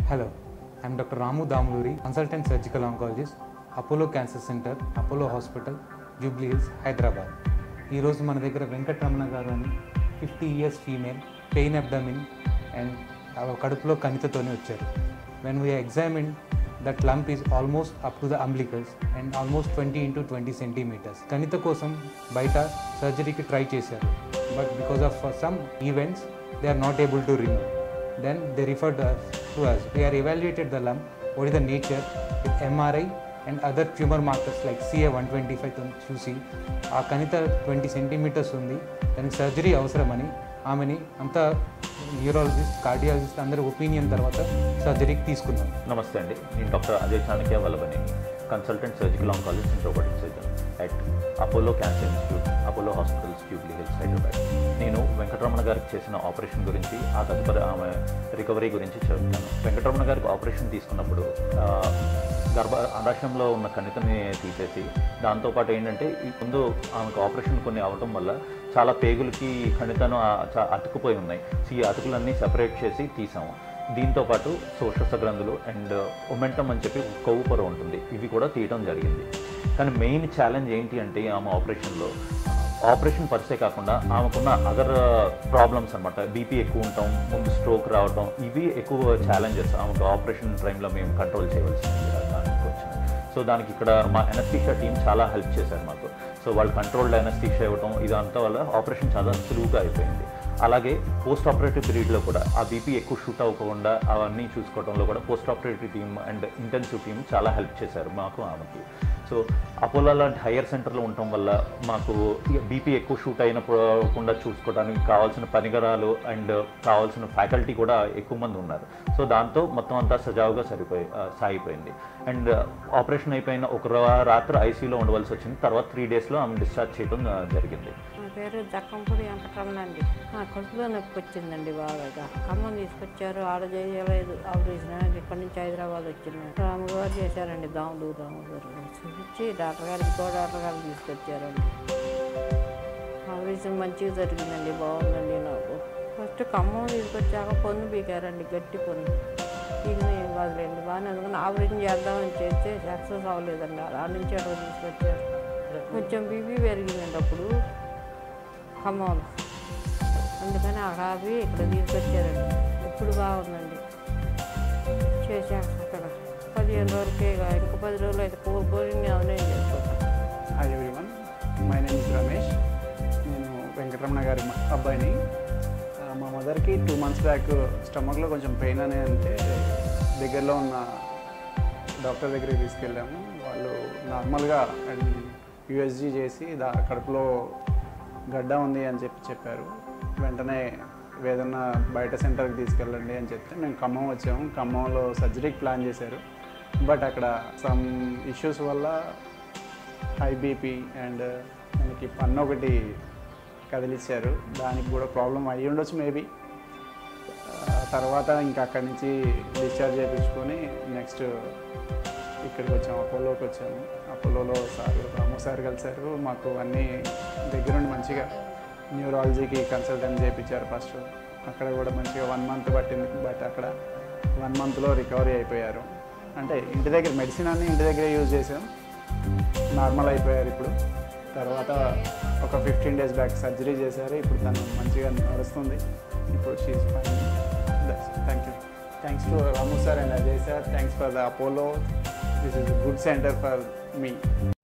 Hello, I'm Dr. Ramu Damluri, consultant surgical oncologist, Apollo Cancer Center, Apollo Hospital, Jubilee Hills Hyderabad ఈరోజు మన దగ్గర వెంకటరమణ గారు అని fifty years female pain abdomen and కడుపులో కణితతోనే వచ్చారు when we examine that lump is almost up to the umbilicus and almost twenty into twenty centimetres కణిత కోసం బయట సర్జరీకి ట్రై చేశారు but because of some events they are not able to remove then they referred us to us. We are evaluated the lump, what is the nature with MRI and other tumor markers like CA 125 తో చూసి ఆ కణిత twenty centimetres ఉంది దానికి surgery అవసరమని ఆమెని అంతా neurologist cardiologist అందరి opinion తర్వాత సర్జరీకి తీసుకున్నాం నమస్తే అండి నేను doctor Ajay Chanakya Vallabhaneni consultant surgical oncologist and robotic surgeon at Apollo cancer institute Apollo hospitals Jubilee Hills Hyderabad నేను వెంకటరమణ గారికి చేసిన ఆపరేషన్ గురించి ఆ తదుపరి ఆమె రికవరీ గురించి చెప్తాను వెంకటరమణ గారికి ఆపరేషన్ తీసుకున్నప్పుడు ఆ, గర్భ అండాశయంలో ఉన్న కణితని తీసేసి దాంతోపాటు ఏంటంటే ఈ ముందు ఆమెకు ఆపరేషన్ కొన్ని అవ్వటం వల్ల చాలా పేగులకి కణితను ఆ- చా- అతుకుపోయి ఉన్నాయి సో ఈ అతుకులన్నీ సెపరేట్ చేసి తీసాము దీంతో పాటు శోషస గ్రంథులు అండ్ ఒమెంటం అని చెప్పి కొవ్వు పొర ఉంటుంది ఇవి కూడా తీయడం జరిగింది కానీ మెయిన్ ఛాలెంజ్ ఏంటి అంటే ఆమె ఆపరేషన్లో ఆపరేషన్ పరిసే కాకుండా ఆమెకున్న అదర్ ప్రాబ్లమ్స్ అనమాట బీపీ ఎక్కువ ఉండటం ముందు స్ట్రోక్ రావటం ఇవి ఎక్కువ ఛాలెంజెస్ ఆమెకు ఆపరేషన్ టైంలో మేము కంట్రోల్ చేయవలసింది దానికి వచ్చింది సో దానికి ఇక్కడ మా ఎనస్థీషియా టీం చాలా హెల్ప్ చేశారు మాకు సో వాళ్ళు కంట్రోల్డ్ ఎనస్థీషియా ఇవ్వడం ఇదంతా వల్ల ఆపరేషన్ చాలా సులువుగా అయిపోయింది అలాగే పోస్ట్ ఆపరేటివ్ పీరియడ్లో కూడా ఆ బీపీ ఎక్కువ షూట్ అవ్వకుండా అవన్నీ చూసుకోవడంలో కూడా post operative team and intensive team చాలా హెల్ప్ చేశారు మాకు ఆమెకి సో అపోలో లాంటి హయ్యర్ సెంటర్లో ఉండటం వల్ల మాకు బీపీ ఎక్కువ షూట్ అయినకుండా చూసుకోవడానికి కావాల్సిన పరికరాలు అండ్ కావాల్సిన ఫ్యాకల్టీ కూడా ఎక్కువ మంది ఉన్నారు సో దాంతో మొత్తం అంతా సజావుగా సరిపోయి ఆ, సాగిపోయింది అండ్ ఆపరేషన్ అయిపోయిన ఒక రా- రాత్రి ఐసీయూలో ఉండవలసి వచ్చింది తర్వాత త్రీ డేస్లో ఆమె డిశ్చార్జ్ చేయడం ఆ, జరిగింది నా పేరు దక్కంపూడి వెంకటరమణ అండి నా కడుపులో నొప్పి వచ్చిందండి బాగా ఖమ్మం తీసుకొచ్చారు ఆడ చేయలేదు ఆపరేషన్ ఇక్కడి నుంచి హైదరాబాద్ వచ్చింది రాముగారు చేశారండి దాములు దాములు గారు చూపించి డాక్టర్ గారికి ఇంకో డాక్టర్ గారు తీసుకొచ్చారండి ఆపరేషన్ మంచిగా జరిగిందండి బాగుందండి నాకు ఫస్ట్ ఖమ్మం తీసుకొచ్చాక పొన్ను పీకారండి గట్టి పొన్ను పీకిన ఏం కాదులేండి బాగానే అందుకని ఆపరేషన్ చేద్దామని చేస్తే సక్సెస్ అవ్వలేదండి ఆ నుంచి అక్కడ తీసుకొచ్చారు కొంచెం బీపీ పెరిగిందండి అప్పుడు ఖమ్మంలో అందుకని ఆ కాపీ ఇక్కడ తీసుకొచ్చారండి ఇప్పుడు బాగుందండి చేశాక అక్కడ పదిహేను రోజులకే ఇక ఇంకా పది రోజులు అయితే కోరుకొని అవనే చేసుకుంటాం hi everyone my name is Ramesh నేను వెంకటరమణ గారి మ- అబ్బాయిని ఆ, మా మదర్కి టూ మంత్స్ బ్యాక్ స్టమక్లో కొంచెం పెయిన్ అని అంటే దగ్గరలో ఉన్న డాక్టర్ దగ్గరికి తీసుకెళ్ళాము వాళ్ళు నార్మల్గా యూఎస్జీ చేసి దా కడుపులో గడ్డ ఉంది అని చెప్పి చెప్పారు వెంటనే ఏదన్నా బయట సెంటర్కి తీసుకెళ్ళండి అని చెప్తే మేము ఖమ్మం వచ్చాము ఖమ్మంలో సర్జరీకి ప్లాన్ చేశారు బట్ అక్కడ సమ్ ఇష్యూస్ వల్ల హై బీపీ అండ్ మనకి పన్ను ఒకటి కదిలిచ్చారు దానికి కూడా ప్రాబ్లం అయ్యి ఉండొచ్చు మేబీ తర్వాత ఇంకా అక్కడి నుంచి డిశ్చార్జ్ చేయించుకొని నెక్స్ట్ ఇక్కడికి వచ్చాము అపోలోకి వచ్చాము అపోలోలో సార్ రాము సార్ కలిశారు మాకు అన్నీ దగ్గరుండి మంచిగా న్యూరాలజీకి కన్సల్టెంట్ చేయించారు ఫస్ట్ అక్కడ కూడా మంచిగా వన్ మంత్ పట్టింది బట్ అక్కడ వన్ మంత్లో రికవరీ అయిపోయారు అంటే ఇంటి దగ్గర మెడిసిన్ అన్నీ ఇంటి దగ్గరే యూజ్ చేసాం నార్మల్ అయిపోయారు ఇప్పుడు తర్వాత ఒక ఫిఫ్టీన్ డేస్ బ్యాక్ సర్జరీ చేశారు ఇప్పుడు తను మంచిగా నడుస్తుంది ఇప్పుడు she's fine thank you thanks to Ramu sir and Ajay sir thanks for the Apollo this is good centre for me